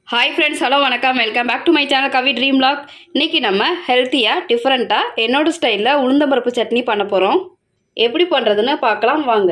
hi friends hello வணக்கம் welcome back to my channel Kavi dream log இன்னைக்கு நம்ம ஹெல்த்தியாக டிஃப்ரெண்ட்டாக என்னோட ஸ்டைலில் உளுந்தம்பருப்பு சட்னி பண்ண போகிறோம் எப்படி பண்ணுறதுன்னு பார்க்கலாம் வாங்க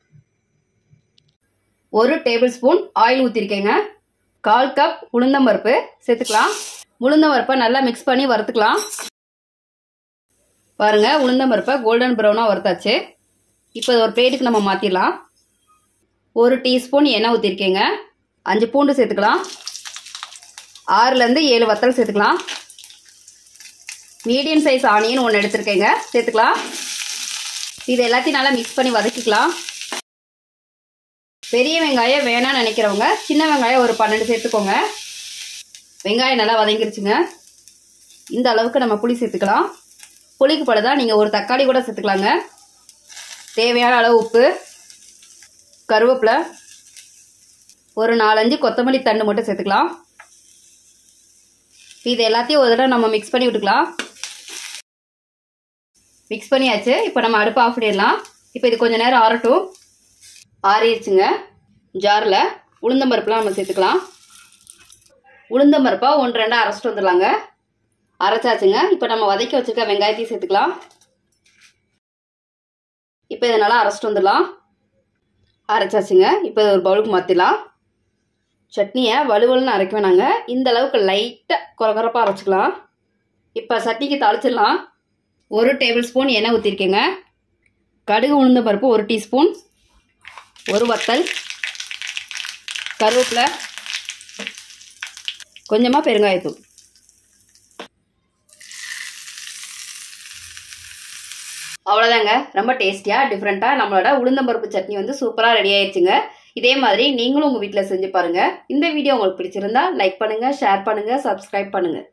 ஒரு டேபிள் ஸ்பூன் ஆயில் ஊற்றிருக்கேங்க கால் கப் உளுந்தம்பருப்பு சேர்த்துக்கலாம் உளுந்தம்பருப்பை நல்லா மிக்ஸ் பண்ணி வறுத்துக்கலாம் பாருங்கள் உளுந்தம்பருப்பை கோல்டன் ப்ரௌனாக வறுத்தாச்சு இப்போ இது ஒரு பிளேட்டுக்கு நம்ம மாற்றிடலாம் ஒரு டீஸ்பூன் எண்ணெய் ஊற்றிருக்கேங்க அஞ்சு பூண்டு சேர்த்துக்கலாம் ஆறுலேருந்து ஏழு வத்தல் சேர்த்துக்கலாம் மீடியம் சைஸ் ஆனியன் ஒன்று எடுத்துருக்கேங்க சேர்த்துக்கலாம் இது எல்லாத்தையும் நல்லா மிக்ஸ் பண்ணி வதக்கிக்கலாம் பெரிய வெங்காயம் வேணாம்னு நினைக்கிறவங்க சின்ன வெங்காயம் ஒரு பன்னெண்டு சேர்த்துக்கோங்க வெங்காயம் நல்லா வதங்கிருச்சுங்க இந்த அளவுக்கு நம்ம புளி சேர்த்துக்கலாம் புளிக்கு படுதா நீங்கள் ஒரு தக்காளி கூட சேர்த்துக்கலாங்க தேவையான அளவு உப்பு கருவேப்பிலை ஒரு நாலஞ்சு கொத்தமல்லி தண்டு மட்டும் சேர்த்துக்கலாம் இது எல்லாத்தையும் ஒரு தடவை நம்ம மிக்ஸ் பண்ணி விட்டுக்கலாம் மிக்ஸ் பண்ணியாச்சு இப்போ நம்ம அடுப்பு ஆஃப் பண்ணிடலாம் இப்போ இது கொஞ்சம் நேரம் ஆறட்டும் ஆறிடுச்சுங்க ஜாரில் உளுந்தம்பருப்புலாம் நம்ம சேர்த்துக்கலாம் உளுந்தம்பருப்பா ஒன்று ரெண்டாக அரைச்சிட்டு வந்துடலாங்க அரைச்சாச்சுங்க இப்போ நம்ம வதக்கி வச்சுருக்க வெங்காயத்தையும் சேர்த்துக்கலாம் இப்போ இதை நல்லா அரைச்சிட்டு வந்துடலாம் அரைச்சாச்சுங்க இப்போ இது ஒரு பவுலுக்கு மாற்றிடலாம் சட்னியை வலுவலுன்னு அரைக்க வேணாங்க இந்த அளவுக்கு லைட்டாக குறகுறப்பாக அரைச்சிக்கலாம் இப்போ சட்னிக்கு தாளிச்சிடலாம் ஒரு டேபிள் ஸ்பூன் எண்ணெய் ஊற்றிருக்கேங்க கடுகு உளுந்த பருப்பு ஒரு டீஸ்பூன் ஒரு வத்தல் கருவேப்பிலை கொஞ்சமாக பெருங்காயத்தூள் அவ்வளோதாங்க ரொம்ப டேஸ்டியாக டிஃப்ரெண்ட்டாக நம்மளோட உளுந்தம்பருப்பு சட்னி வந்து சூப்பராக ரெடி ஆயிடுச்சுங்க இதே மாதிரி நீங்களும் உங்கள் வீட்டில் செஞ்சு பாருங்கள் இந்த வீடியோ உங்களுக்கு பிடிச்சிருந்தா லைக் பண்ணுங்கள் ஷேர் பண்ணுங்கள் சப்ஸ்கிரைப் பண்ணுங்கள்